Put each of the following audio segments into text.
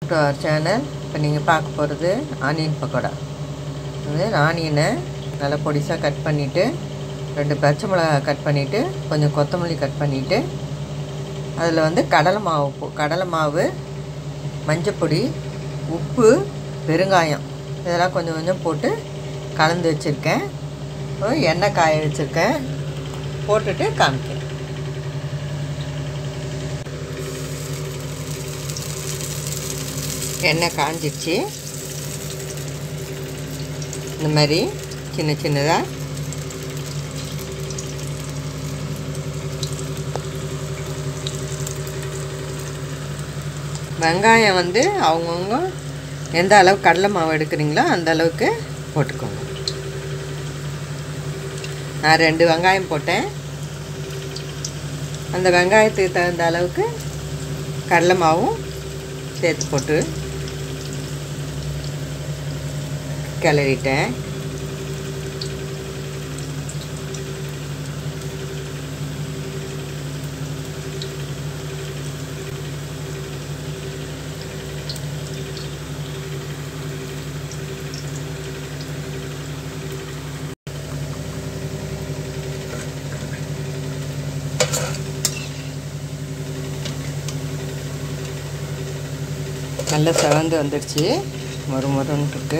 to our channel இப்போ நீங்கள் பார்க்க போகிறது ஆனியன் பக்கோடா இது ஆனியனை நல்லா பொடிசாக கட் பண்ணிவிட்டு ரெண்டு பச்சை மிளகா கட் பண்ணிவிட்டு கொஞ்சம் கொத்தமல்லி கட் பண்ணிவிட்டு அதில் வந்து கடலை மாவு போ- கடலை மாவு மஞ்சப்பொடி உப்பு பெருங்காயம் இதெல்லாம் கொஞ்சம் கொஞ்சம் போட்டு கலந்து வச்சுருக்கேன் இப்போ எண்ணெய் காய வச்சுருக்கேன் போட்டுட்டு காமிக்கிறேன் எண்ணெய் காஞ்சிடுச்சு இந்த மாதிரி சின்ன சின்னதாக வெங்காயம் வந்து அவங்கவுங்க எந்த அளவு கடலை மாவு எடுக்கிறீங்களோ அந்த அளவுக்கு போட்டுக்கோங்க நான் ரெண்டு வெங்காயம் போட்டேன் அந்த வெங்காயத்துக்கு தகுந்த அளவுக்கு கடலை மாவும் சேர்த்து போட்டு கிளறிட்டேன் நல்லா செவந்து வந்துடுச்சு மொறு மொறுன்னு இருக்கு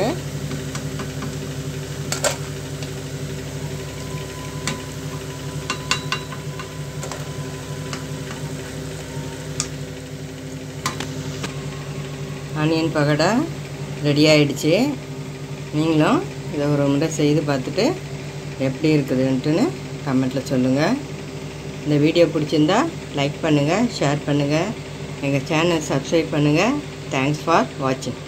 ஆனியன் பகடா ரெடி ஆயிடுச்சு நீங்களும் இதை ஒரு முறை செய்து பார்த்துட்டு எப்படி இருக்குதுன்ட்டுன்னு கமெண்ட்டில் சொல்லுங்கள் இந்த வீடியோ பிடிச்சிருந்தா லைக் பண்ணுங்கள் ஷேர் பண்ணுங்கள் எங்கள் சேனல் சப்ஸ்கிரைப் பண்ணுங்கள் தேங்க்ஸ் ஃபார் வாட்சிங்